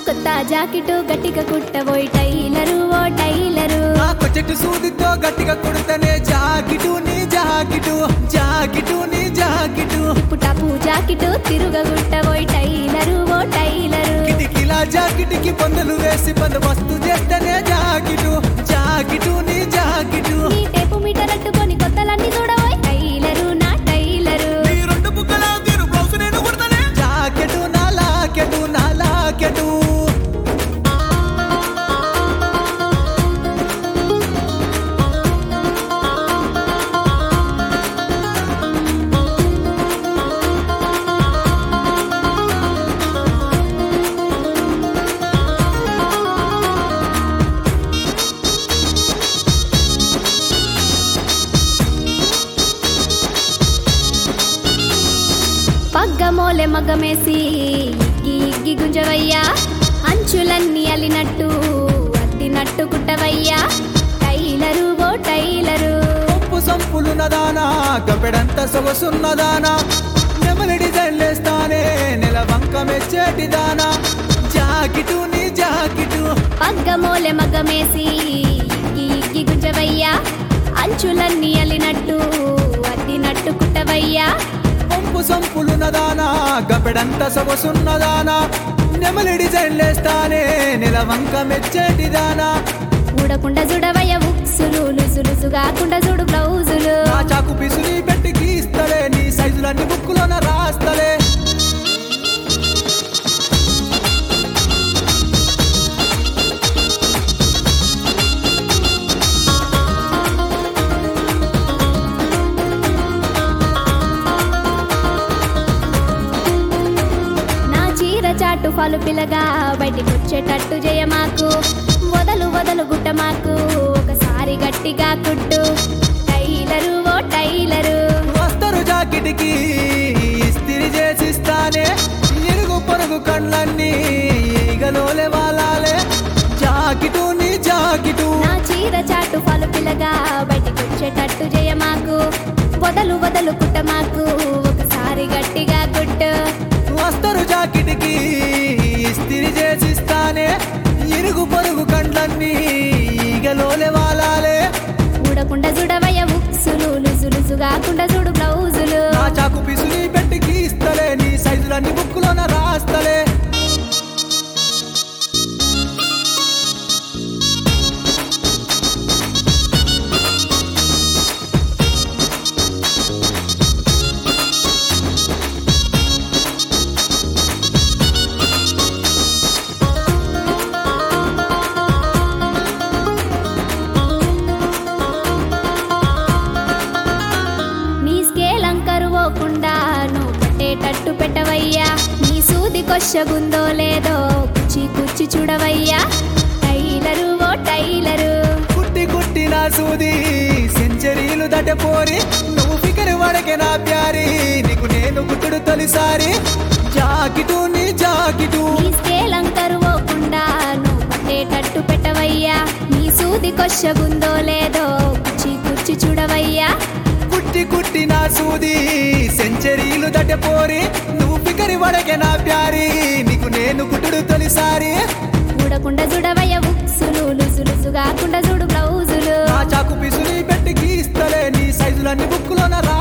కొత్త జాకెట్ గట్టిగా కుట్టబోయి టైలరు ఓ టైలరు నా కొచ్చటి సూదితో గట్టిగా కొడితేనే జాకిటు నీ జాకిటు జాకిటు నీ జాకిటు పుటపు జాకెట్ తిరుగ కుట్టబోయి టైలరు ఓ టైలరు కిటికీల జాకిటికి పన్నులు వేసి బందోబస్తు చేస్తేనే జాకిటు జాకిటు నీ జాకిటు నీ టేపు మీటర్ అట్టుకొని కొత్తలన్నీ చూడబోయి టైలరు నా టైలరు నీ రెండు బుగ్గల తీరు బ్లౌజ్ నేను కుడతానే జాకెటు నా లాకెటు నా లాకెటు పగ్గమోలె మగ్గమేసి ఇగ్గి ఇగ్గి గుంజవయ్యా అంచులన్నీ అలినట్టు అద్దినట్టు కుట్టవయ్యా టైలరు ఓ టైలరు పంపు సంపులు నదానా గపెడంత సొగసున్నదానా నెమలి డిజైన్ లేస్తానే నెల వంక మెచ్చేటి దానా జాకిటు నీ జాకిటు పగ్గమోలె మగ్గమేసి ఇగ్గి ఇగ్గి గుంజవయ్యా అంచులన్నీ అలినట్టు అద్దినట్టు కుట్టవయ్యా పంపు సంపులు నదానా గపెడంత సొగసున్నదానా నెమలి డిజైన్ లేస్తానే నెల వంక మెచ్చేటి దానా ఊడకుండా చూడవయ్య ఉక్సులు లుసు లుసు కాకుండా చూడు బ్లౌజులు నా చాకు పిసుని పెట్టి గీస్తలే నీ సైజులన్నీ బుక్కులోన రాస్తలే నా చీర చాటు ఫలు పిల్లగా బయటికి వచ్చేటట్టు జయమాకు వదలు వదలు గుట్ట మాకు ఒకసారి గట్టిగా కుట్టు టైలరు ఓ టైలరు వస్తారు జాకెట్కి ఇస్తిరి చేసిస్తానే ఇరుగు పొరుగు కళ్ళన్నీ ఈగలోలే వాలాలే జాకెటు నీ జాకెటు నా చీర చాటు ఫలు పిల్లగా బయటికి వచ్చేటట్టు జయమాకు వదలు వదలు కుట్ట మాకు ఒకసారి గట్టిగా కుట్టు వస్తారు జాకెట్కి ఇస్తిరి చేసిస్తానే ఇరుగు పొరుగు కండ్లన్నీ ఈగలోలే వాలాలే ఊడకుండా చూడవయ్య ఉక్సులు లుసు లుసు కాకుండా చూడు బ్లౌజులు నా చాకు పిసుని పెట్టి గీస్తలే నీ సైజులన్నీ బుక్కులోన రాస్తలే నీ స్కేల్ అంకరు పోకుండా నువ్వు పెట్టేటట్టు పెట్టవయ్యా నీ సూది కొచ్చగుందో లేదో కుచ్చి కుచ్చి చూడవయ్యా టైలరు ఓ టైలరు కుట్టి కుట్టి నా సూది సెంచరీలు దటపోరి నువ్వు ఫికర్ వడకే నా ప్యారి నీకు నేను కుట్టుడు తొలిసారి జాకిటు నీ జాకిటు నీ స్కేల్ అంకరు పోకుండా నువ్వు పెట్టేటట్టు పెట్టవయ్యా నీ సూది కొచ్చగుందో లేదో కుచ్చి కుచ్చి చూడవయ్యా కుట్టి కుట్టి నా సూది సెంచరీలు దటపోరి నువ్వు ఫికర్ వడకే నా ప్యారి నీకు నేను కుట్టుడు తొలిసారి ఊడకుండా చూడవయ్య ఉక్సులు లుసు లుసు కాకుండా చూడు బ్లౌజులు నా చాకు పిసుని పెట్టి గీస్తలే నీ సైజులన్నీ బుక్కులోన